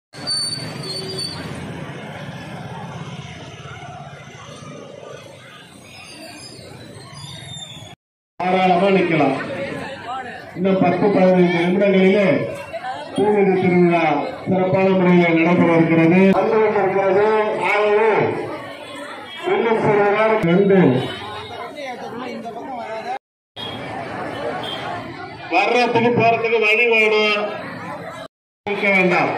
தாராளமா நிக்கலாம் இன்னும் பத்து பதினைந்து நிமிடங்களிலே பூமிதி திருவிழா சிறப்பான முறையில் நடைபெற இருக்கிறது வந்து கொண்டிருக்கிறது ஆகவே இன்னும் சில நேரம் ரெண்டு வர்றதுக்கு போறதுக்கு வழி வேணும் இருக்க வேண்டாம்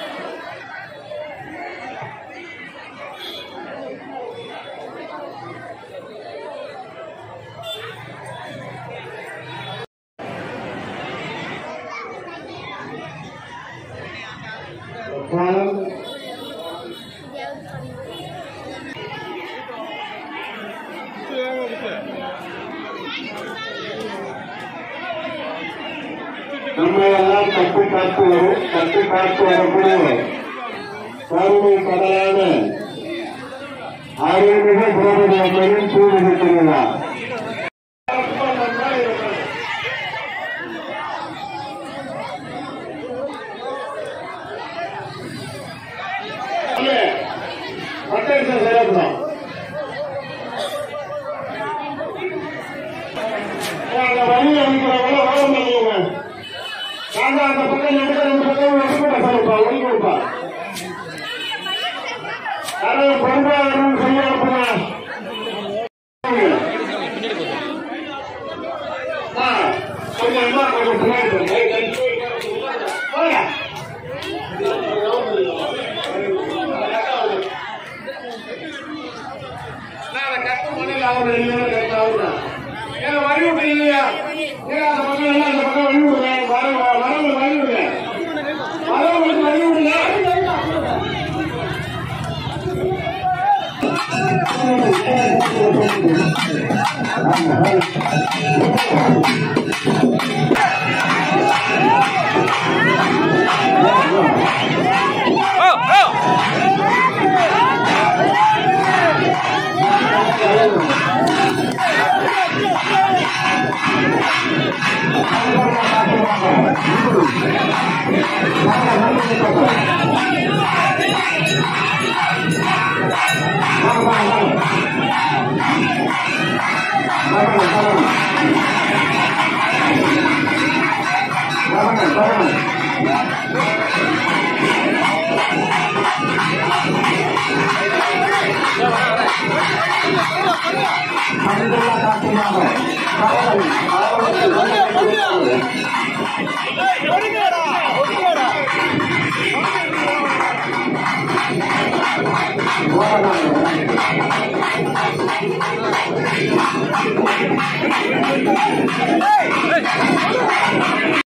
பாலம் நம்மை எல்லாம் தப்பி காத்து வரும் தப்பி காத்து வரக்கூடிய கருமை கடலான அருள்மிகு திரௌபதி அம்மனின் பூமிகு திருவிழா அட்டென்ஷன் சிறப்புதான் அந்த வழி அமைக்கிறவங்கள வாழம் பண்ணிடுங்க நாங்க அந்த பக்கம் ரெண்டு ரெண்டு பக்கம் ஒதுக்கிட சொல்லுப்பா ஒதுக்கி கொடுப்பா யாரும் பொறுப்பாளரும் செய்ய அனுப்புங்க ஆ, கொஞ்சம் அம்மா கொஞ்சம் பின்னாடி போங்க. கை, கை, போங்க. நான் அதை கட்டு மணியில் ஆகுது இல்லைன்னா கட்டு ஆகுது ஏன் வழி விட்டீங்க ஏன் அந்த பக்கம் எல்லாம் அந்த பக்கம் வழி விடுங்க வர வரவங்க வழி விடுங்க வரவங்களுக்கு வழி விடுங்க ஒதுங்கடா ஒதுங்கடா